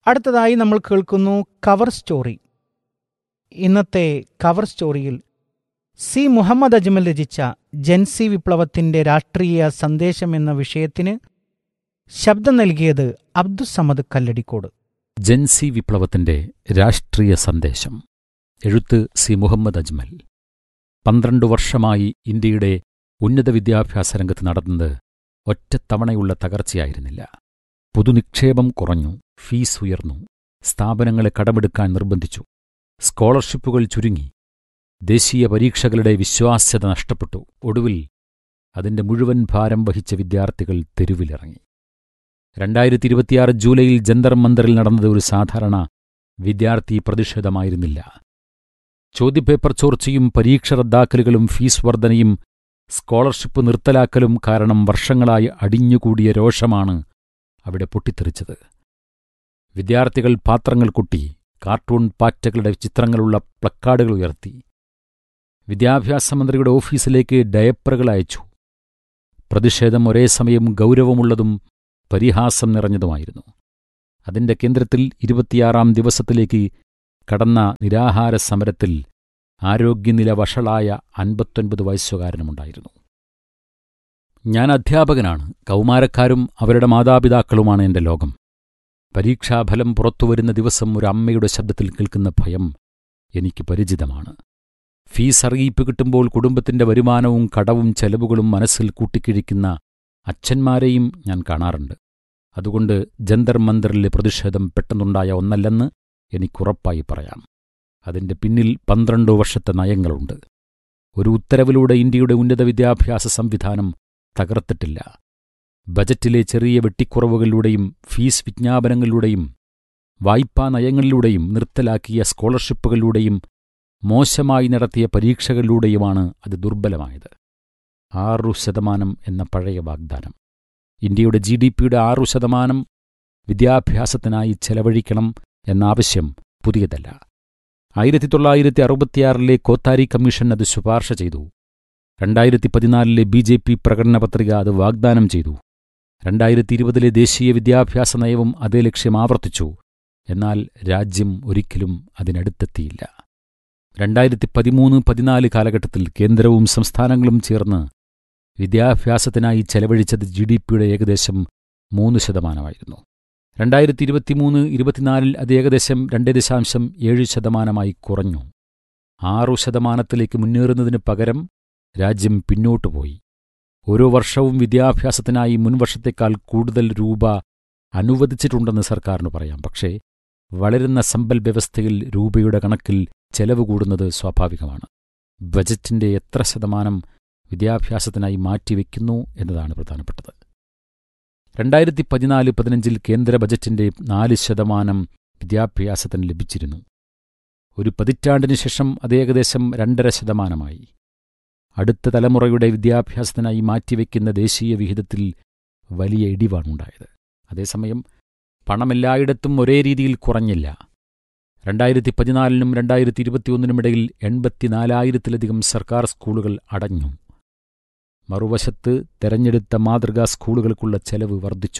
അടുത്തതായി നമ്മൾ കേൾക്കുന്നു കവർ സ്റ്റോറി ഇന്നത്തെ കവർ സ്റ്റോറിയിൽ സി മുഹമ്മദ് അജ്മൽ രചിച്ച ജൻസി വിപ്ലവത്തിന്റെ രാഷ്ട്രീയ സന്ദേശം എന്ന വിഷയത്തിന് ശബ്ദം നൽകിയത് അബ്ദുസമദ് കല്ലടിക്കോട് ജൻസി വിപ്ലവത്തിന്റെ രാഷ്ട്രീയ സന്ദേശം എഴുത്ത് സി മുഹമ്മദ് അജ്മൽ പന്ത്രണ്ട് വർഷമായി ഇന്ത്യയുടെ ഉന്നത വിദ്യാഭ്യാസ രംഗത്ത് നടന്നത് ഒറ്റത്തവണയുള്ള തകർച്ചയായിരുന്നില്ല പൊതുനിക്ഷേപം കുറഞ്ഞു ഫീസ് ഉയർന്നു സ്ഥാപനങ്ങളെ കടമെടുക്കാൻ നിർബന്ധിച്ചു സ്കോളർഷിപ്പുകൾ ചുരുങ്ങി ദേശീയ പരീക്ഷകളുടെ വിശ്വാസ്യത നഷ്ടപ്പെട്ടു ഒടുവിൽ അതിന്റെ മുഴുവൻ ഭാരം വഹിച്ച വിദ്യാർത്ഥികൾ തെരുവിലിറങ്ങി രണ്ടായിരത്തി ഇരുപത്തിയാറ് ജൂലൈയിൽ ജന്തർ മന്ദറിൽ നടന്നത് ഒരു സാധാരണ വിദ്യാർത്ഥി പ്രതിഷേധമായിരുന്നില്ല ചോദ്യപേപ്പർ ചോർച്ചയും പരീക്ഷ റദ്ദാക്കലുകളും ഫീസ് വർധനയും സ്കോളർഷിപ്പ് നിർത്തലാക്കലും കാരണം വർഷങ്ങളായി അടിഞ്ഞുകൂടിയ രോഷമാണ് അവിടെ പൊട്ടിത്തെറിച്ചത് വിദ്യാർത്ഥികൾ പാത്രങ്ങൾ കൊട്ടി കാർട്ടൂൺ പാറ്റകളുടെ ചിത്രങ്ങളുള്ള പ്ലക്കാർഡുകൾ ഉയർത്തി വിദ്യാഭ്യാസ മന്ത്രിയുടെ ഓഫീസിലേക്ക് ഡയപ്പറുകൾ അയച്ചു പ്രതിഷേധം ഒരേ സമയം ഗൗരവമുള്ളതും പരിഹാസം നിറഞ്ഞതുമായിരുന്നു അതിന്റെ കേന്ദ്രത്തിൽ ഇരുപത്തിയാറാം ദിവസത്തിലേക്ക് കടന്ന നിരാഹാര സമരത്തിൽ ആരോഗ്യനില വഷളായ അൻപത്തൊൻപത് വയസ്സുകാരനുമുണ്ടായിരുന്നു ഞാൻ അധ്യാപകനാണ് കൗമാരക്കാരും അവരുടെ മാതാപിതാക്കളുമാണ് എന്റെ ലോകം പരീക്ഷാഫലം പുറത്തുവരുന്ന ദിവസം ഒരു അമ്മയുടെ ശബ്ദത്തിൽ കേൾക്കുന്ന ഭയം എനിക്ക് പരിചിതമാണ് ഫീസ് അറിയിപ്പ് കിട്ടുമ്പോൾ കുടുംബത്തിന്റെ വരുമാനവും കടവും ചെലവുകളും മനസ്സിൽ കൂട്ടിക്കിഴിക്കുന്ന അച്ഛന്മാരെയും ഞാൻ കാണാറുണ്ട് അതുകൊണ്ട് ജന്തർ മന്ദറിലെ പ്രതിഷേധം പെട്ടെന്നുണ്ടായ ഒന്നല്ലെന്ന് എനിക്കുറപ്പായി പറയാം അതിന്റെ പിന്നിൽ പന്ത്രണ്ടു വർഷത്തെ നയങ്ങളുണ്ട് ഒരു ഉത്തരവിലൂടെ ഇന്ത്യയുടെ ഉന്നത വിദ്യാഭ്യാസ സംവിധാനം തകർത്തിട്ടില്ല ബജറ്റിലെ ചെറിയ വെട്ടിക്കുറവുകളിലൂടെയും ഫീസ് വിജ്ഞാപനങ്ങളിലൂടെയും വായ്പാ നയങ്ങളിലൂടെയും നിർത്തലാക്കിയ സ്കോളർഷിപ്പുകളിലൂടെയും മോശമായി നടത്തിയ പരീക്ഷകളിലൂടെയുമാണ് അത് ദുർബലമായത് ആറു ശതമാനം എന്ന പഴയ വാഗ്ദാനം ഇന്ത്യയുടെ ജി ഡി പിയുടെ ആറു ശതമാനം വിദ്യാഭ്യാസത്തിനായി ചെലവഴിക്കണം എന്ന ആവശ്യം പുതിയതല്ല ആയിരത്തി തൊള്ളായിരത്തി അറുപത്തിയാറിലെ കോത്താരി കമ്മീഷൻ അത് ശുപാർശ ചെയ്തു രണ്ടായിരത്തി പതിനാലിലെ ബി ജെ പി പ്രകടന പത്രിക അത് വാഗ്ദാനം ചെയ്തു രണ്ടായിരത്തി ഇരുപതിലെ ദേശീയ വിദ്യാഭ്യാസ നയവും അതേ ലക്ഷ്യം ആവർത്തിച്ചു എന്നാൽ രാജ്യം ഒരിക്കലും അതിനടുത്തെത്തിയില്ല രണ്ടായിരത്തി പതിമൂന്ന് പതിനാല് കാലഘട്ടത്തിൽ കേന്ദ്രവും സംസ്ഥാനങ്ങളും ചേർന്ന് വിദ്യാഭ്യാസത്തിനായി ചെലവഴിച്ചത് ജി ഡി പിയുടെ ഏകദേശം മൂന്ന് ശതമാനമായിരുന്നു രണ്ടായിരത്തി ഇരുപത്തിമൂന്ന് ഇരുപത്തിനാലിൽ അത് ഏകദേശം രണ്ട് ദശാംശം ഏഴ് ശതമാനമായി കുറഞ്ഞു ആറു ശതമാനത്തിലേക്ക് മുന്നേറുന്നതിന് പകരം രാജ്യം പിന്നോട്ടുപോയി ഓരോ വർഷവും വിദ്യാഭ്യാസത്തിനായി മുൻവർഷത്തേക്കാൾ കൂടുതൽ രൂപ അനുവദിച്ചിട്ടുണ്ടെന്ന് സർക്കാരിന് പറയാം പക്ഷേ വളരുന്ന സമ്പൽ വ്യവസ്ഥയിൽ രൂപയുടെ കണക്കിൽ ചെലവ് കൂടുന്നത് സ്വാഭാവികമാണ് ബജറ്റിന്റെ എത്ര ശതമാനം വിദ്യാഭ്യാസത്തിനായി മാറ്റിവെക്കുന്നു എന്നതാണ് പ്രധാനപ്പെട്ടത് രണ്ടായിരത്തി പതിനാല് പതിനഞ്ചിൽ കേന്ദ്ര ബജറ്റിന്റെ നാല് ശതമാനം വിദ്യാഭ്യാസത്തിന് ലഭിച്ചിരുന്നു ഒരു പതിറ്റാണ്ടിനു ശേഷം അത് ഏകദേശം രണ്ടര ശതമാനമായി അടുത്ത തലമുറയുടെ വിദ്യാഭ്യാസത്തിനായി മാറ്റിവെക്കുന്ന ദേശീയ വിഹിതത്തിൽ വലിയ ഇടിവാണുണ്ടായത് അതേസമയം പണമെല്ലായിടത്തും ഒരേ രീതിയിൽ കുറഞ്ഞില്ല രണ്ടായിരത്തി പതിനാലിനും രണ്ടായിരത്തി ഇരുപത്തിയൊന്നിനുമിടയിൽ എൺപത്തിനാലായിരത്തിലധികം സർക്കാർ സ്കൂളുകൾ അടഞ്ഞു മറുവശത്ത് തെരഞ്ഞെടുത്ത മാതൃകാ സ്കൂളുകൾക്കുള്ള ചെലവ് വർദ്ധിച്ചു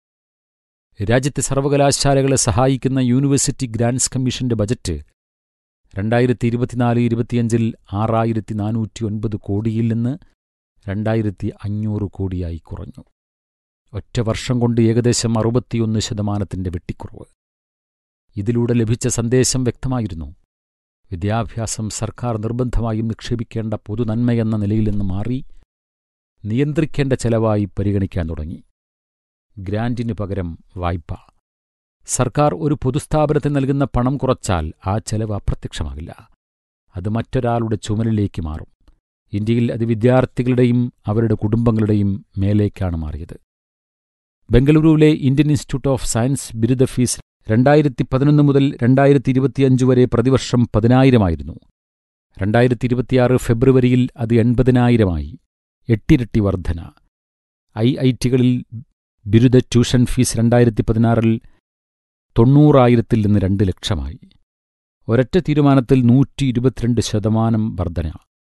രാജ്യത്തെ സർവകലാശാലകളെ സഹായിക്കുന്ന യൂണിവേഴ്സിറ്റി ഗ്രാന്റ്സ് കമ്മീഷന്റെ ബജറ്റ് രണ്ടായിരത്തി ഇരുപത്തിനാല് ഇരുപത്തിയഞ്ചിൽ ആറായിരത്തി നാനൂറ്റി ഒൻപത് കോടിയിൽ നിന്ന് രണ്ടായിരത്തി അഞ്ഞൂറ് കോടിയായി കുറഞ്ഞു ഒറ്റ വർഷം കൊണ്ട് ഏകദേശം അറുപത്തിയൊന്ന് ശതമാനത്തിന്റെ വെട്ടിക്കുറവ് ഇതിലൂടെ ലഭിച്ച സന്ദേശം വ്യക്തമായിരുന്നു വിദ്യാഭ്യാസം സർക്കാർ നിർബന്ധമായും നിക്ഷേപിക്കേണ്ട പൊതുനന്മയെന്ന നിലയിൽ നിന്ന് മാറി നിയന്ത്രിക്കേണ്ട ചെലവായി പരിഗണിക്കാൻ തുടങ്ങി ഗ്രാന്റിനു പകരം വായ്പ സർക്കാർ ഒരു പൊതുസ്ഥാപനത്തിന് നൽകുന്ന പണം കുറച്ചാൽ ആ ചെലവ് അപ്രത്യക്ഷമാകില്ല അത് മറ്റൊരാളുടെ ചുമലിലേക്ക് മാറും ഇന്ത്യയിൽ അത് വിദ്യാർത്ഥികളുടെയും അവരുടെ കുടുംബങ്ങളുടെയും മേലേക്കാണ് മാറിയത് ബംഗളൂരുവിലെ ഇന്ത്യൻ ഇൻസ്റ്റിറ്റ്യൂട്ട് ഓഫ് സയൻസ് ബിരുദ ഫീസ് രണ്ടായിരത്തി പതിനൊന്ന് മുതൽ രണ്ടായിരത്തി ഇരുപത്തിയഞ്ച് വരെ പ്രതിവർഷം പതിനായിരമായിരുന്നു രണ്ടായിരത്തി ഇരുപത്തിയാറ് ഫെബ്രുവരിയിൽ അത് എൺപതിനായിരമായി എട്ടിരട്ടി വർധന ഐ ഐ ടികളിൽ ബിരുദ ട്യൂഷൻ ഫീസ് രണ്ടായിരത്തി പതിനാറിൽ തൊണ്ണൂറായിരത്തിൽ നിന്ന് രണ്ട് ലക്ഷമായി ഒരൊറ്റ തീരുമാനത്തിൽ നൂറ്റി ഇരുപത്തിരണ്ട് ശതമാനം വർധന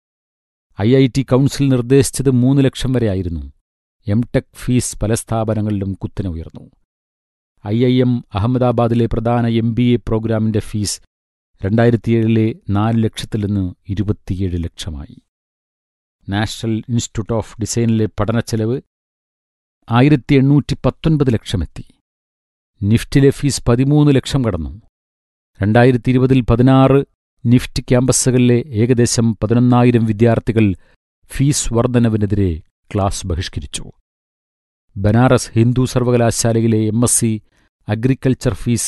ഐ ഐ ടി കൗൺസിൽ നിർദ്ദേശിച്ചത് മൂന്ന് ലക്ഷം വരെയായിരുന്നു എം ടെക് ഫീസ് പല സ്ഥാപനങ്ങളിലും കുത്തനെ ഉയർന്നു ഐ ഐ എം അഹമ്മദാബാദിലെ പ്രധാന എം ബി എ പ്രോഗ്രാമിന്റെ ഫീസ് രണ്ടായിരത്തിയേഴിലെ നാല് ലക്ഷത്തിൽ നിന്ന് ഇരുപത്തിയേഴ് ലക്ഷമായി നാഷണൽ ഇൻസ്റ്റിറ്റ്യൂട്ട് ഓഫ് ഡിസൈനിലെ പഠനച്ചെലവ് ആയിരത്തി എണ്ണൂറ്റി പത്തൊൻപത് ലക്ഷമെത്തി നിഫ്റ്റിലെ ഫീസ് പതിമൂന്ന് ലക്ഷം കടന്നു രണ്ടായിരത്തി ഇരുപതിൽ പതിനാറ് നിഫ്റ്റ് ക്യാമ്പസുകളിലെ ഏകദേശം പതിനൊന്നായിരം വിദ്യാർത്ഥികൾ ഫീസ് വർധനവിനെതിരെ ക്ലാസ് ബഹിഷ്കരിച്ചു ബനാറസ് ഹിന്ദു സർവകലാശാലയിലെ M S C agriculture fees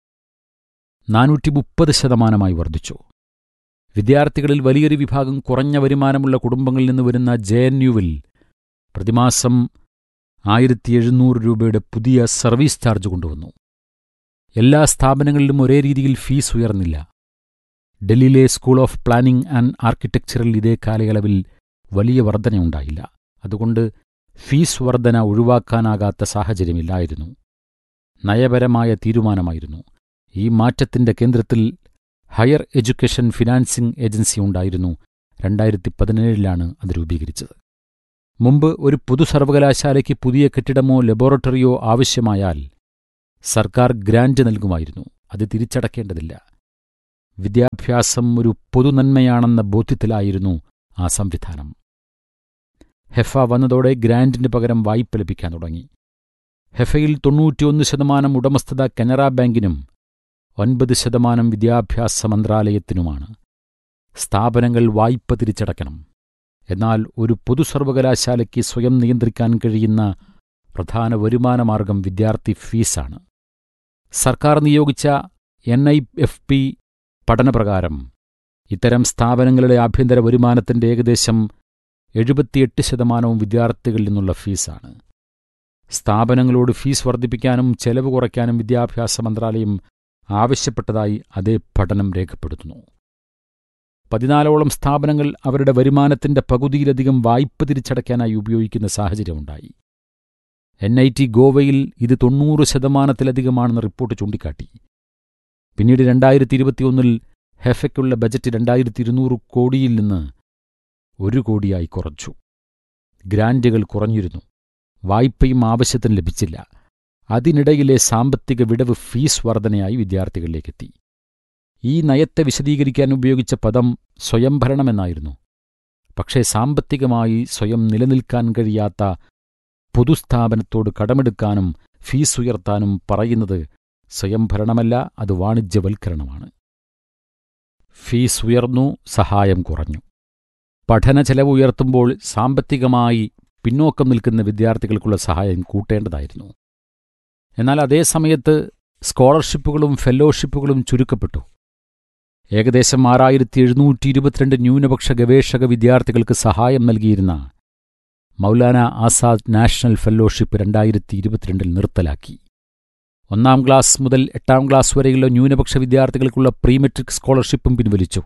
നാനൂറ്റി മുപ്പത് ശതമാനമായി വർദ്ധിച്ചു വിദ്യാർത്ഥികളിൽ വലിയൊരു വിഭാഗം കുറഞ്ഞ വരുമാനമുള്ള കുടുംബങ്ങളിൽ നിന്ന് വരുന്ന ജെ എൻ യുവിൽ പ്രതിമാസം ആയിരത്തി എഴുന്നൂറ് രൂപയുടെ പുതിയ സർവീസ് ചാർജ് കൊണ്ടുവന്നു എല്ലാ സ്ഥാപനങ്ങളിലും ഒരേ രീതിയിൽ ഫീസ് ഉയർന്നില്ല ഡൽഹിയിലെ സ്കൂൾ ഓഫ് പ്ലാനിംഗ് ആൻഡ് ആർക്കിടെക്ചറിൽ ഇതേ കാലയളവിൽ വലിയ വർധനയുണ്ടായില്ല അതുകൊണ്ട് ഫീസ് വർധന ഒഴിവാക്കാനാകാത്ത സാഹചര്യമില്ലായിരുന്നു നയപരമായ തീരുമാനമായിരുന്നു ഈ മാറ്റത്തിന്റെ കേന്ദ്രത്തിൽ ഹയർ എഡ്യൂക്കേഷൻ ഫിനാൻസിംഗ് ഏജൻസി ഉണ്ടായിരുന്നു രണ്ടായിരത്തി പതിനേഴിലാണ് അത് രൂപീകരിച്ചത് മുമ്പ് ഒരു പൊതു സർവകലാശാലയ്ക്ക് പുതിയ കെട്ടിടമോ ലബോറട്ടറിയോ ആവശ്യമായാൽ സർക്കാർ ഗ്രാന്റ് നൽകുമായിരുന്നു അത് തിരിച്ചടക്കേണ്ടതില്ല വിദ്യാഭ്യാസം ഒരു പൊതുനന്മയാണെന്ന ബോധ്യത്തിലായിരുന്നു ആ സംവിധാനം ഹെഫ വന്നതോടെ ഗ്രാന്റിന് പകരം വായ്പ ലഭിക്കാൻ തുടങ്ങി ഹെഫയിൽ തൊണ്ണൂറ്റിയൊന്ന് ശതമാനം ഉടമസ്ഥത കനറ ബാങ്കിനും ഒൻപത് ശതമാനം വിദ്യാഭ്യാസ മന്ത്രാലയത്തിനുമാണ് സ്ഥാപനങ്ങൾ വായ്പ തിരിച്ചടയ്ക്കണം എന്നാൽ ഒരു പൊതു സർവകലാശാലയ്ക്ക് സ്വയം നിയന്ത്രിക്കാൻ കഴിയുന്ന പ്രധാന വരുമാനമാർഗം വിദ്യാർത്ഥി ഫീസാണ് സർക്കാർ നിയോഗിച്ച എൻ ഐ എഫ് പി പഠനപ്രകാരം ഇത്തരം സ്ഥാപനങ്ങളുടെ ആഭ്യന്തര വരുമാനത്തിന്റെ ഏകദേശം എഴുപത്തിയെട്ട് ശതമാനവും വിദ്യാർത്ഥികളിൽ നിന്നുള്ള ഫീസാണ് സ്ഥാപനങ്ങളോട് ഫീസ് വർദ്ധിപ്പിക്കാനും ചെലവ് കുറയ്ക്കാനും വിദ്യാഭ്യാസ മന്ത്രാലയം ആവശ്യപ്പെട്ടതായി അതേ പഠനം രേഖപ്പെടുത്തുന്നു പതിനാലോളം സ്ഥാപനങ്ങൾ അവരുടെ വരുമാനത്തിന്റെ പകുതിയിലധികം വായ്പ തിരിച്ചടയ്ക്കാനായി ഉപയോഗിക്കുന്ന സാഹചര്യമുണ്ടായി എൻ ഐ ടി ഗോവയിൽ ഇത് തൊണ്ണൂറ് ശതമാനത്തിലധികമാണെന്ന് റിപ്പോർട്ട് ചൂണ്ടിക്കാട്ടി പിന്നീട് രണ്ടായിരത്തി ഇരുപത്തിയൊന്നിൽ ഹെഫയ്ക്കുള്ള ബജറ്റ് രണ്ടായിരത്തി ഇരുന്നൂറ് കോടിയിൽ നിന്ന് ഒരു കോടിയായി കുറച്ചു ഗ്രാന്റുകൾ കുറഞ്ഞിരുന്നു വായ്പയും ആവശ്യത്തിന് ലഭിച്ചില്ല അതിനിടയിലെ സാമ്പത്തിക വിടവ് ഫീസ് വർധനയായി വിദ്യാർത്ഥികളിലേക്കെത്തി ഈ നയത്തെ വിശദീകരിക്കാൻ ഉപയോഗിച്ച പദം സ്വയംഭരണമെന്നായിരുന്നു പക്ഷേ സാമ്പത്തികമായി സ്വയം നിലനിൽക്കാൻ കഴിയാത്ത പൊതുസ്ഥാപനത്തോട് കടമെടുക്കാനും ഫീസ് ഉയർത്താനും പറയുന്നത് സ്വയംഭരണമല്ല അത് വാണിജ്യവൽക്കരണമാണ് ഫീസ് ഉയർന്നു സഹായം കുറഞ്ഞു പഠന ചെലവ് ഉയർത്തുമ്പോൾ സാമ്പത്തികമായി പിന്നോക്കം നിൽക്കുന്ന വിദ്യാർത്ഥികൾക്കുള്ള സഹായം കൂട്ടേണ്ടതായിരുന്നു എന്നാൽ അതേ സമയത്ത് സ്കോളർഷിപ്പുകളും ഫെലോഷിപ്പുകളും ചുരുക്കപ്പെട്ടു ഏകദേശം ആറായിരത്തി എഴുന്നൂറ്റി ഇരുപത്തിരണ്ട് ന്യൂനപക്ഷ ഗവേഷക വിദ്യാർത്ഥികൾക്ക് സഹായം നൽകിയിരുന്ന മൗലാന ആസാദ് നാഷണൽ ഫെലോഷിപ്പ് രണ്ടായിരത്തി ഇരുപത്തിരണ്ടിൽ നിർത്തലാക്കി ഒന്നാം ക്ലാസ് മുതൽ എട്ടാം ക്ലാസ് വരെയുള്ള ന്യൂനപക്ഷ വിദ്യാർത്ഥികൾക്കുള്ള പ്രീമെട്രിക് സ്കോളർഷിപ്പും പിൻവലിച്ചു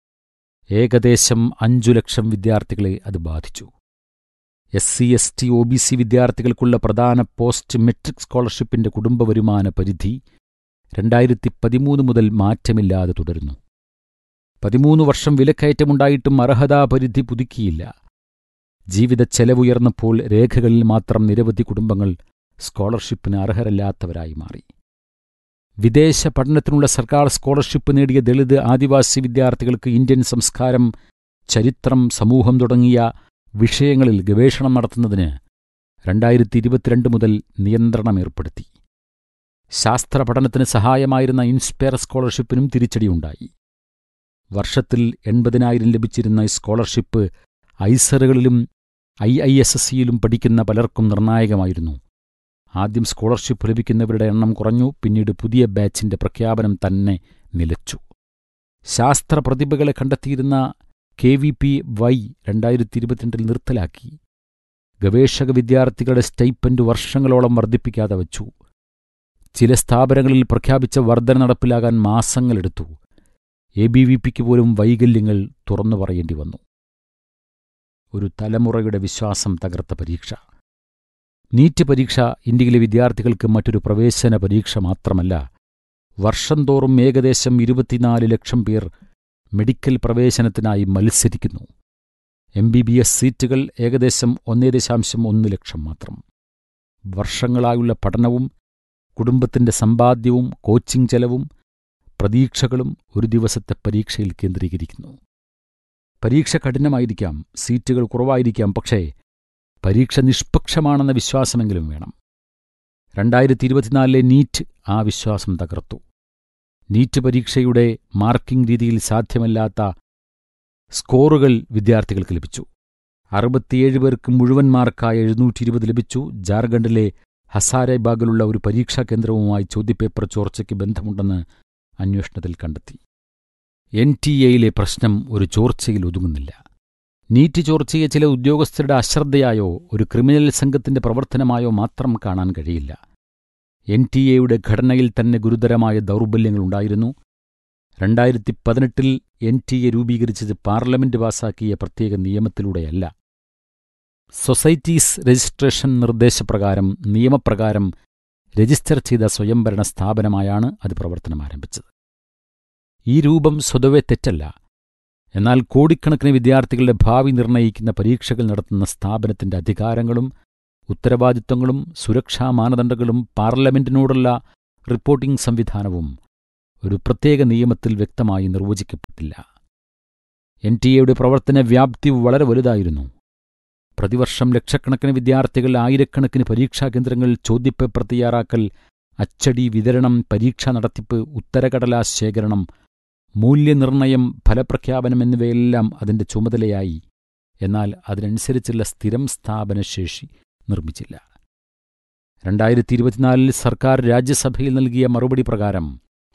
ഏകദേശം അഞ്ചു ലക്ഷം വിദ്യാർത്ഥികളെ അത് ബാധിച്ചു S C S T O B C വിദ്യാർത്ഥികൾക്കുള്ള പ്രധാന പോസ്റ്റ് മെട്രിക് സ്കോളർഷിപ്പിന്റെ കുടുംബ വരുമാന പരിധി രണ്ടായിരത്തി പതിമൂന്ന് മുതൽ മാറ്റമില്ലാതെ തുടരുന്നു പതിമൂന്ന് വർഷം വിലക്കയറ്റമുണ്ടായിട്ടും അർഹതാ പരിധി പുതുക്കിയില്ല ജീവിത ചെലവുയർന്നപ്പോൾ രേഖകളിൽ മാത്രം നിരവധി കുടുംബങ്ങൾ സ്കോളർഷിപ്പിന് അർഹരല്ലാത്തവരായി മാറി വിദേശ പഠനത്തിനുള്ള സർക്കാർ സ്കോളർഷിപ്പ് നേടിയ ദളിത് ആദിവാസി വിദ്യാർത്ഥികൾക്ക് ഇന്ത്യൻ സംസ്കാരം ചരിത്രം സമൂഹം തുടങ്ങിയ വിഷയങ്ങളിൽ ഗവേഷണം നടത്തുന്നതിന് രണ്ടായിരത്തി ഇരുപത്തിരണ്ട് മുതൽ നിയന്ത്രണം ഏർപ്പെടുത്തി ശാസ്ത്ര പഠനത്തിന് സഹായമായിരുന്ന ഇൻസ്പയർ സ്കോളർഷിപ്പിനും തിരിച്ചടിയുണ്ടായി വർഷത്തിൽ എൺപതിനായിരം ലഭിച്ചിരുന്ന ഈ സ്കോളർഷിപ്പ് ഐസറുകളിലും ഐ ഐ എസ് എസ് സിയിലും പഠിക്കുന്ന പലർക്കും നിർണായകമായിരുന്നു ആദ്യം സ്കോളർഷിപ്പ് ലഭിക്കുന്നവരുടെ എണ്ണം കുറഞ്ഞു പിന്നീട് പുതിയ ബാച്ചിന്റെ പ്രഖ്യാപനം തന്നെ നിലച്ചു ശാസ്ത്ര പ്രതിഭകളെ കണ്ടെത്തിയിരുന്ന കെ വി പി വൈ രണ്ടായിരത്തി ഇരുപത്തിരണ്ടിൽ നിർത്തലാക്കി ഗവേഷക വിദ്യാർത്ഥികളുടെ സ്റ്റൈപ്പൻഡ് വർഷങ്ങളോളം വർദ്ധിപ്പിക്കാതെ വച്ചു ചില സ്ഥാപനങ്ങളിൽ പ്രഖ്യാപിച്ച വർധന നടപ്പിലാകാൻ മാസങ്ങളെടുത്തു എ ബി വി പിക്ക് പോലും വൈകല്യങ്ങൾ തുറന്നു പറയേണ്ടി വന്നു ഒരു തലമുറയുടെ വിശ്വാസം തകർത്ത പരീക്ഷ നീറ്റ് പരീക്ഷ ഇന്ത്യയിലെ വിദ്യാർത്ഥികൾക്ക് മറ്റൊരു പ്രവേശന പരീക്ഷ മാത്രമല്ല വർഷം തോറും ഏകദേശം ഇരുപത്തിനാല് ലക്ഷം പേർ മെഡിക്കൽ പ്രവേശനത്തിനായി മത്സരിക്കുന്നു എം ബി ബി എസ് സീറ്റുകൾ ഏകദേശം ഒന്നേ ദശാംശം ഒന്ന് ലക്ഷം മാത്രം വർഷങ്ങളായുള്ള പഠനവും കുടുംബത്തിന്റെ സമ്പാദ്യവും കോച്ചിംഗ് ചെലവും പ്രതീക്ഷകളും ഒരു ദിവസത്തെ പരീക്ഷയിൽ കേന്ദ്രീകരിക്കുന്നു പരീക്ഷ കഠിനമായിരിക്കാം സീറ്റുകൾ കുറവായിരിക്കാം പക്ഷേ പരീക്ഷ നിഷ്പക്ഷമാണെന്ന വിശ്വാസമെങ്കിലും വേണം രണ്ടായിരത്തി ഇരുപത്തിനാലിലെ നീറ്റ് ആ വിശ്വാസം തകർത്തു നീറ്റ് പരീക്ഷയുടെ മാർക്കിംഗ് രീതിയിൽ സാധ്യമല്ലാത്ത സ്കോറുകൾ വിദ്യാർത്ഥികൾക്ക് ലഭിച്ചു അറുപത്തിയേഴ് പേർക്ക് മുഴുവൻ മാർക്കായ എഴുന്നൂറ്റി ഇരുപത് ലഭിച്ചു ജാർഖണ്ഡിലെ ഹസാരബാഗിലുള്ള ഒരു പരീക്ഷാ കേന്ദ്രവുമായി ചോദ്യപേപ്പർ ചോർച്ചയ്ക്ക് ബന്ധമുണ്ടെന്ന് അന്വേഷണത്തിൽ കണ്ടെത്തി എൻ ടി എയിലെ പ്രശ്നം ഒരു ചോർച്ചയിൽ ഒതുങ്ങുന്നില്ല നീറ്റ് ചോർച്ചയെ ചില ഉദ്യോഗസ്ഥരുടെ അശ്രദ്ധയായോ ഒരു ക്രിമിനൽ സംഘത്തിന്റെ പ്രവർത്തനമായോ മാത്രം കാണാൻ കഴിയില്ല എൻ ടി എയുടെ ഘടനയിൽ തന്നെ ഗുരുതരമായ ദൗർബല്യങ്ങളുണ്ടായിരുന്നു രണ്ടായിരത്തി പതിനെട്ടിൽ എൻ ടി എ രൂപീകരിച്ചത് പാർലമെന്റ് പാസാക്കിയ പ്രത്യേക നിയമത്തിലൂടെയല്ല സൊസൈറ്റീസ് രജിസ്ട്രേഷൻ നിർദ്ദേശപ്രകാരം നിയമപ്രകാരം രജിസ്റ്റർ ചെയ്ത സ്വയംഭരണ സ്ഥാപനമായാണ് അത് പ്രവർത്തനം ആരംഭിച്ചത് ഈ രൂപം സ്വതവേ തെറ്റല്ല എന്നാൽ കോടിക്കണക്കിന് വിദ്യാർത്ഥികളുടെ ഭാവി നിർണയിക്കുന്ന പരീക്ഷകൾ നടത്തുന്ന സ്ഥാപനത്തിന്റെ അധികാരങ്ങളും ഉത്തരവാദിത്വങ്ങളും സുരക്ഷാ മാനദണ്ഡങ്ങളും പാർലമെന്റിനോടുള്ള റിപ്പോർട്ടിംഗ് സംവിധാനവും ഒരു പ്രത്യേക നിയമത്തിൽ വ്യക്തമായി നിർവചിക്കപ്പെട്ടില്ല എൻ ടി എയുടെ പ്രവർത്തന വ്യാപ്തി വളരെ വലുതായിരുന്നു പ്രതിവർഷം ലക്ഷക്കണക്കിന് വിദ്യാർത്ഥികൾ ആയിരക്കണക്കിന് പരീക്ഷാ കേന്ദ്രങ്ങളിൽ ചോദ്യപേപ്പർ തയ്യാറാക്കൽ അച്ചടി വിതരണം പരീക്ഷാ നടത്തിപ്പ് ഉത്തരകടലാസ് ശേഖരണം മൂല്യനിർണയം ഫലപ്രഖ്യാപനം എന്നിവയെല്ലാം അതിന്റെ ചുമതലയായി എന്നാൽ അതിനനുസരിച്ചുള്ള സ്ഥിരം സ്ഥാപനശേഷി നിർമ്മിച്ചില്ല രണ്ടായിരത്തി ഇരുപത്തിനാലിൽ സർക്കാർ രാജ്യസഭയിൽ നൽകിയ മറുപടി പ്രകാരം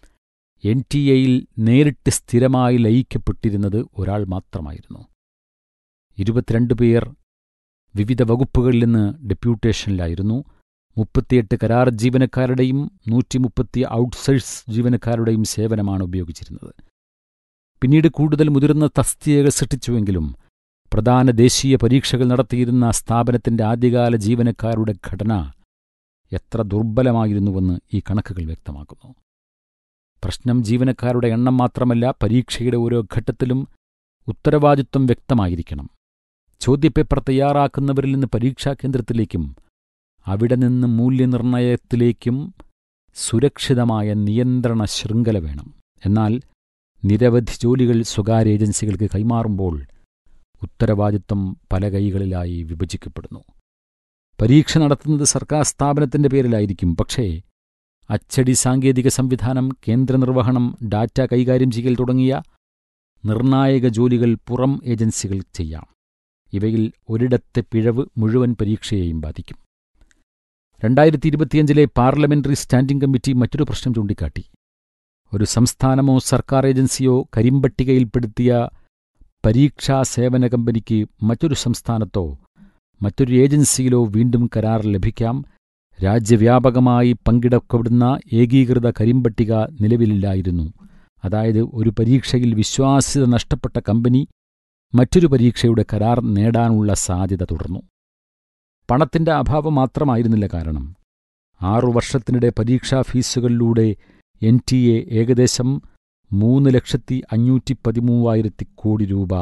എൻ ടി എയിൽ നേരിട്ട് സ്ഥിരമായി ലയിക്കപ്പെട്ടിരുന്നത് ഒരാൾ മാത്രമായിരുന്നു ഇരുപത്തിരണ്ട് പേർ വിവിധ വകുപ്പുകളിൽ നിന്ന് ഡെപ്യൂട്ടേഷനിലായിരുന്നു മുപ്പത്തിയെട്ട് കരാർ ജീവനക്കാരുടെയും നൂറ്റി മുപ്പത്തി ഔട്ട്സൈഡ്സ് ജീവനക്കാരുടെയും സേവനമാണ് ഉപയോഗിച്ചിരുന്നത് പിന്നീട് കൂടുതൽ മുതിർന്ന തസ്തികകൾ സൃഷ്ടിച്ചുവെങ്കിലും പ്രധാന ദേശീയ പരീക്ഷകൾ നടത്തിയിരുന്ന സ്ഥാപനത്തിന്റെ ആദ്യകാല ജീവനക്കാരുടെ ഘടന എത്ര ദുർബലമായിരുന്നുവെന്ന് ഈ കണക്കുകൾ വ്യക്തമാക്കുന്നു പ്രശ്നം ജീവനക്കാരുടെ എണ്ണം മാത്രമല്ല പരീക്ഷയുടെ ഓരോ ഘട്ടത്തിലും ഉത്തരവാദിത്വം വ്യക്തമായിരിക്കണം ചോദ്യപേപ്പർ തയ്യാറാക്കുന്നവരിൽ നിന്ന് പരീക്ഷാ കേന്ദ്രത്തിലേക്കും അവിടെ നിന്ന് മൂല്യനിർണയത്തിലേക്കും സുരക്ഷിതമായ നിയന്ത്രണ ശൃംഖല വേണം എന്നാൽ നിരവധി ജോലികൾ സ്വകാര്യ ഏജൻസികൾക്ക് കൈമാറുമ്പോൾ ഉത്തരവാദിത്വം പല കൈകളിലായി വിഭജിക്കപ്പെടുന്നു പരീക്ഷ നടത്തുന്നത് സർക്കാർ സ്ഥാപനത്തിന്റെ പേരിലായിരിക്കും പക്ഷേ അച്ചടി സാങ്കേതിക സംവിധാനം കേന്ദ്ര നിർവഹണം ഡാറ്റ കൈകാര്യം ചെയ്യൽ തുടങ്ങിയ നിർണായക ജോലികൾ പുറം ഏജൻസികൾ ചെയ്യാം ഇവയിൽ ഒരിടത്തെ പിഴവ് മുഴുവൻ പരീക്ഷയെയും ബാധിക്കും രണ്ടായിരത്തി ഇരുപത്തിയഞ്ചിലെ പാർലമെന്ററി സ്റ്റാൻഡിംഗ് കമ്മിറ്റി മറ്റൊരു പ്രശ്നം ചൂണ്ടിക്കാട്ടി ഒരു സംസ്ഥാനമോ സർക്കാർ ഏജൻസിയോ കരിമ്പട്ടികയിൽപ്പെടുത്തിയ പരീക്ഷാ സേവന കമ്പനിക്ക് മറ്റൊരു സംസ്ഥാനത്തോ മറ്റൊരു ഏജൻസിയിലോ വീണ്ടും കരാർ ലഭിക്കാം രാജ്യവ്യാപകമായി പങ്കിടപ്പെടുന്ന ഏകീകൃത കരിമ്പട്ടിക നിലവിലില്ലായിരുന്നു അതായത് ഒരു പരീക്ഷയിൽ വിശ്വാസ്യത നഷ്ടപ്പെട്ട കമ്പനി മറ്റൊരു പരീക്ഷയുടെ കരാർ നേടാനുള്ള സാധ്യത തുടർന്നു പണത്തിന്റെ അഭാവം മാത്രമായിരുന്നില്ല കാരണം ആറു വർഷത്തിനിടെ പരീക്ഷാ ഫീസുകളിലൂടെ എൻ ടി എ ഏകദേശം മൂന്ന് ലക്ഷത്തി അഞ്ഞൂറ്റി പതിമൂവായിരത്തി കോടി രൂപ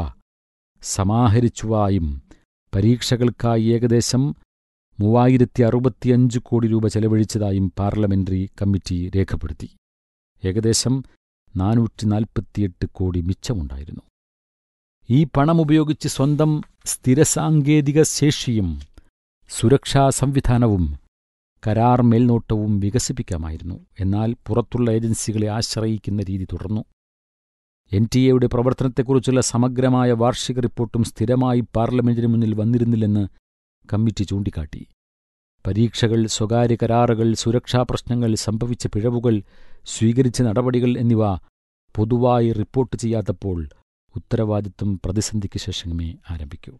സമാഹരിച്ചുവായും പരീക്ഷകൾക്കായി ഏകദേശം മൂവായിരത്തി അറുപത്തിയഞ്ച് കോടി രൂപ ചെലവഴിച്ചതായും പാർലമെന്ററി കമ്മിറ്റി രേഖപ്പെടുത്തി ഏകദേശം നാനൂറ്റി നാൽപ്പത്തിയെട്ട് കോടി മിച്ചമുണ്ടായിരുന്നു ഈ പണമുപയോഗിച്ച് സ്വന്തം സ്ഥിരസാങ്കേതിക ശേഷിയും സുരക്ഷാ സംവിധാനവും കരാർ മേൽനോട്ടവും വികസിപ്പിക്കാമായിരുന്നു എന്നാൽ പുറത്തുള്ള ഏജൻസികളെ ആശ്രയിക്കുന്ന രീതി തുടർന്നു എൻ ടി എയുടെ പ്രവർത്തനത്തെക്കുറിച്ചുള്ള സമഗ്രമായ വാർഷിക റിപ്പോർട്ടും സ്ഥിരമായി പാർലമെന്റിന് മുന്നിൽ വന്നിരുന്നില്ലെന്ന് കമ്മിറ്റി ചൂണ്ടിക്കാട്ടി പരീക്ഷകൾ സ്വകാര്യ കരാറുകൾ സുരക്ഷാ പ്രശ്നങ്ങൾ സംഭവിച്ച പിഴവുകൾ സ്വീകരിച്ച നടപടികൾ എന്നിവ പൊതുവായി റിപ്പോർട്ട് ചെയ്യാത്തപ്പോൾ ഉത്തരവാദിത്വം പ്രതിസന്ധിക്ക് ശേഷമേ ആരംഭിക്കൂ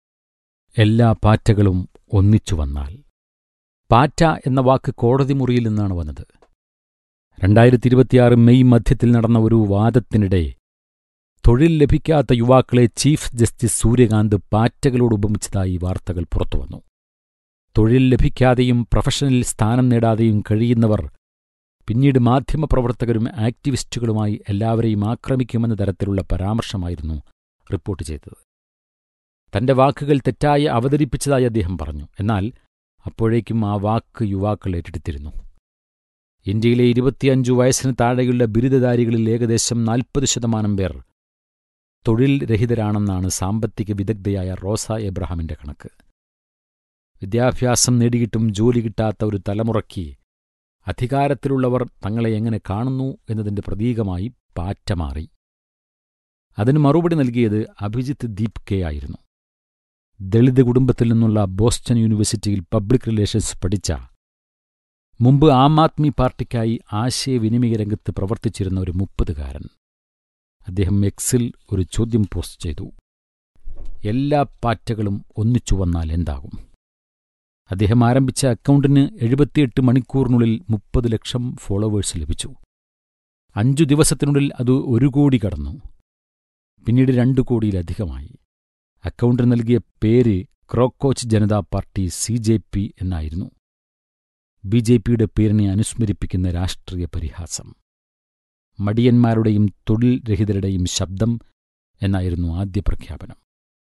എല്ലാ പാറ്റകളും ഒന്നിച്ചു വന്നാൽ പാറ്റ എന്ന വാക്ക് കോടതി മുറിയിൽ നിന്നാണ് വന്നത് രണ്ടായിരത്തി ഇരുപത്തിയാറ് മെയ് മധ്യത്തിൽ നടന്ന ഒരു വാദത്തിനിടെ തൊഴിൽ ലഭിക്കാത്ത യുവാക്കളെ ചീഫ് ജസ്റ്റിസ് സൂര്യകാന്ത് പാറ്റകളോട് ഉപമിച്ചതായി വാർത്തകൾ പുറത്തുവന്നു തൊഴിൽ ലഭിക്കാതെയും പ്രൊഫഷണൽ സ്ഥാനം നേടാതെയും കഴിയുന്നവർ പിന്നീട് മാധ്യമപ്രവർത്തകരും ആക്ടിവിസ്റ്റുകളുമായി എല്ലാവരെയും ആക്രമിക്കുമെന്ന തരത്തിലുള്ള പരാമർശമായിരുന്നു റിപ്പോർട്ട് ചെയ്തത് തന്റെ വാക്കുകൾ തെറ്റായി അവതരിപ്പിച്ചതായി അദ്ദേഹം പറഞ്ഞു എന്നാൽ അപ്പോഴേക്കും ആ വാക്ക് യുവാക്കൾ ഏറ്റെടുത്തിരുന്നു ഇന്ത്യയിലെ ഇരുപത്തിയഞ്ചു വയസ്സിന് താഴെയുള്ള ബിരുദധാരികളിൽ ഏകദേശം നാൽപ്പത് ശതമാനം പേർ തൊഴിൽ രഹിതരാണെന്നാണ് സാമ്പത്തിക വിദഗ്ധയായ റോസ എബ്രഹാമിന്റെ കണക്ക് വിദ്യാഭ്യാസം നേടിയിട്ടും ജോലി കിട്ടാത്ത ഒരു തലമുറയ്ക്ക് അധികാരത്തിലുള്ളവർ തങ്ങളെ എങ്ങനെ കാണുന്നു എന്നതിന്റെ പ്രതീകമായി പാറ്റ മാറി അതിന് മറുപടി നൽകിയത് അഭിജിത്ത് ദീപ് കെ ആയിരുന്നു ദളിത് കുടുംബത്തിൽ നിന്നുള്ള ബോസ്റ്റൺ യൂണിവേഴ്സിറ്റിയിൽ പബ്ലിക് റിലേഷൻസ് പഠിച്ച മുമ്പ് ആം ആദ്മി പാർട്ടിക്കായി ആശയവിനിമയ രംഗത്ത് പ്രവർത്തിച്ചിരുന്ന ഒരു മുപ്പതുകാരൻ അദ്ദേഹം എക്സിൽ ഒരു ചോദ്യം പോസ്റ്റ് ചെയ്തു എല്ലാ പാറ്റകളും ഒന്നിച്ചു വന്നാൽ എന്താകും അദ്ദേഹം ആരംഭിച്ച അക്കൗണ്ടിന് എഴുപത്തിയെട്ട് മണിക്കൂറിനുള്ളിൽ മുപ്പത് ലക്ഷം ഫോളോവേഴ്സ് ലഭിച്ചു അഞ്ചു ദിവസത്തിനുള്ളിൽ അത് ഒരു കോടി കടന്നു പിന്നീട് രണ്ടു കോടിയിലധികമായി അക്കൗണ്ടിന് നൽകിയ പേര് cockroach Janata party C J P എന്നായിരുന്നു ബി ജെ പിയുടെ പേരിനെ അനുസ്മരിപ്പിക്കുന്ന രാഷ്ട്രീയ പരിഹാസം മടിയന്മാരുടെയും തൊഴിൽ രഹിതരുടെയും ശബ്ദം എന്നായിരുന്നു ആദ്യ പ്രഖ്യാപനം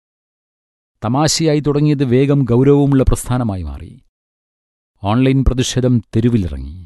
തമാശയായി തുടങ്ങിയത് വേഗം ഗൗരവമുള്ള പ്രസ്ഥാനമായി മാറി ഓൺലൈൻ പ്രതിഷേധം തെരുവിലിറങ്ങി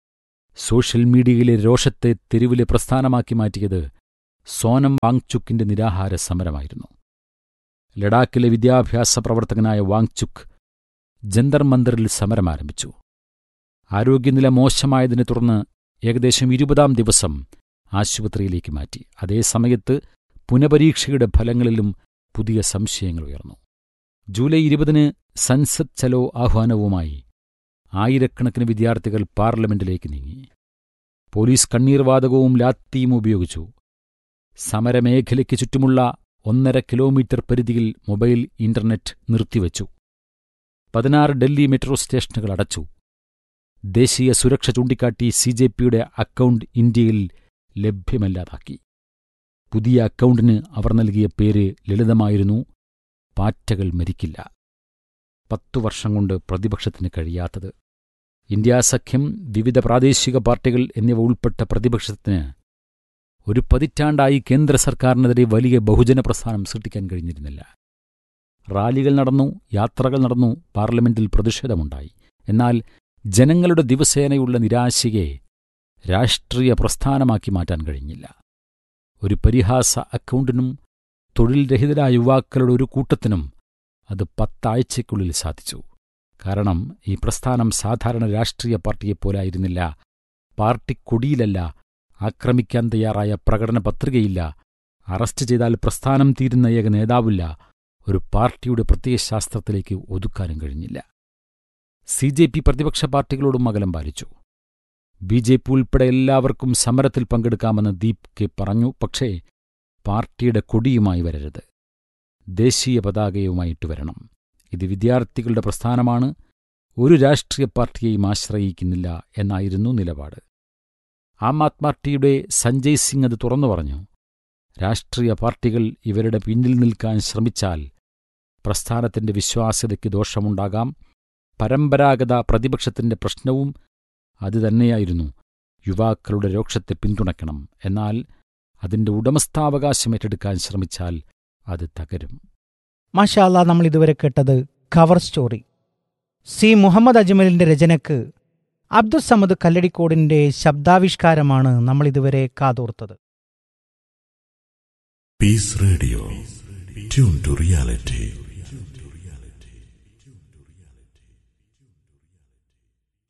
സോഷ്യൽ മീഡിയയിലെ രോഷത്തെ തെരുവിലെ പ്രസ്ഥാനമാക്കി മാറ്റിയത് സോനം വാങ്ചുക്കിന്റെ നിരാഹാര സമരമായിരുന്നു ലഡാക്കിലെ വിദ്യാഭ്യാസ പ്രവർത്തകനായ വാങ്ചുക്ക് ജന്തർ മന്ദറിൽ സമരം ആരംഭിച്ചു ആരോഗ്യനില മോശമായതിനെ തുടർന്ന് ഏകദേശം ഇരുപതാം ദിവസം ആശുപത്രിയിലേക്ക് മാറ്റി അതേ സമയത്ത് പുനപരീക്ഷയുടെ ഫലങ്ങളിലും പുതിയ സംശയങ്ങൾ ഉയർന്നു ജൂലൈ ഇരുപതിന് സൻസദ് ചലോ ആഹ്വാനവുമായി ആയിരക്കണക്കിന് വിദ്യാർത്ഥികൾ പാർലമെന്റിലേക്ക് നീങ്ങി പോലീസ് കണ്ണീർവാതകവും ലാത്തിയും ഉപയോഗിച്ചു സമരമേഖലയ്ക്ക് ചുറ്റുമുള്ള ഒന്നര കിലോമീറ്റർ പരിധിയിൽ മൊബൈൽ ഇന്റർനെറ്റ് നിർത്തിവച്ചു പതിനാറ് ഡൽഹി മെട്രോ സ്റ്റേഷനുകൾ അടച്ചു ദേശീയ സുരക്ഷ ചൂണ്ടിക്കാട്ടി സി ജെ പിയുടെ അക്കൗണ്ട് ഇന്ത്യയിൽ ലഭ്യമല്ലാതാക്കി പുതിയ അക്കൗണ്ടിന് അവർ നൽകിയ പേര് ലളിതമായിരുന്നു പാറ്റകൾ മരിക്കില്ല പത്തു വർഷം കൊണ്ട് പ്രതിപക്ഷത്തിന് കഴിയാത്തത് ഇന്ത്യാ സഖ്യം വിവിധ പ്രാദേശിക പാർട്ടികൾ എന്നിവ ഉൾപ്പെട്ട പ്രതിപക്ഷത്തിന് ഒരു പതിറ്റാണ്ടായി കേന്ദ്ര സർക്കാരിനെതിരെ വലിയ ബഹുജന പ്രസ്ഥാനം സൃഷ്ടിക്കാൻ കഴിഞ്ഞിരുന്നില്ല റാലികൾ നടന്നു യാത്രകൾ നടന്നു പാർലമെന്റിൽ പ്രതിഷേധമുണ്ടായി എന്നാൽ ജനങ്ങളുടെ ദിവസേനയുള്ള നിരാശയെ രാഷ്ട്രീയ പ്രസ്ഥാനമാക്കി മാറ്റാൻ കഴിഞ്ഞില്ല ഒരു പരിഹാസ അക്കൗണ്ടിനും തൊഴിൽ രഹിതരായ യുവാക്കളുടെ ഒരു കൂട്ടത്തിനും അത് പത്താഴ്ചയ്ക്കുള്ളിൽ സാധിച്ചു കാരണം ഈ പ്രസ്ഥാനം സാധാരണ രാഷ്ട്രീയ പാർട്ടിയെപ്പോലായിരുന്നില്ല പാർട്ടി കൊടിയിലല്ല ആക്രമിക്കാൻ തയ്യാറായ പ്രകടന പത്രികയില്ല അറസ്റ്റ് ചെയ്താൽ പ്രസ്ഥാനം തീരുന്ന ഏക നേതാവില്ല ഒരു പാർട്ടിയുടെ പ്രത്യയശാസ്ത്രത്തിലേക്ക് ഒതുക്കാനും കഴിഞ്ഞില്ല സി ജെ പി പ്രതിപക്ഷ പാർട്ടികളോടും അകലം പാലിച്ചു ബി ജെ പി ഉൾപ്പെടെ എല്ലാവർക്കും സമരത്തിൽ പങ്കെടുക്കാമെന്ന് ദീപ് കെ പറഞ്ഞു പക്ഷേ പാർട്ടിയുടെ കൊടിയുമായി വരരുത് ദേശീയ പതാകയുമായിട്ട് വരണം ഇത് വിദ്യാർത്ഥികളുടെ പ്രസ്ഥാനമാണ് ഒരു രാഷ്ട്രീയ പാർട്ടിയെയും ആശ്രയിക്കുന്നില്ല എന്നായിരുന്നു നിലപാട് ആം ആദ്മി പാർട്ടിയുടെ സഞ്ജയ് സിംഗ് അത് തുറന്നു പറഞ്ഞു രാഷ്ട്രീയ പാർട്ടികൾ ഇവരുടെ പിന്നിൽ നിൽക്കാൻ ശ്രമിച്ചാൽ പ്രസ്ഥാനത്തിന്റെ വിശ്വാസ്യതയ്ക്ക് ദോഷമുണ്ടാകാം പരമ്പരാഗത പ്രതിപക്ഷത്തിന്റെ പ്രശ്നവും അതുതന്നെയായിരുന്നു യുവാക്കളുടെ രോക്ഷത്തെ പിന്തുണയ്ക്കണം എന്നാൽ അതിന്റെ ഉടമസ്ഥാവകാശം ഏറ്റെടുക്കാൻ ശ്രമിച്ചാൽ അത് തകരും മാഷാല്ല നമ്മൾ ഇതുവരെ കേട്ടത് കവർ സ്റ്റോറി സി മുഹമ്മദ് അജ്മലിന്റെ രചനയ്ക്ക് അബ്ദുൽ സമദ് കല്ലടിക്കോടിന്റെ ശബ്ദാവിഷ്കാരമാണ് നമ്മൾ ഇതുവരെ കാതോർത്തത് Peace Radio. Tune to reality.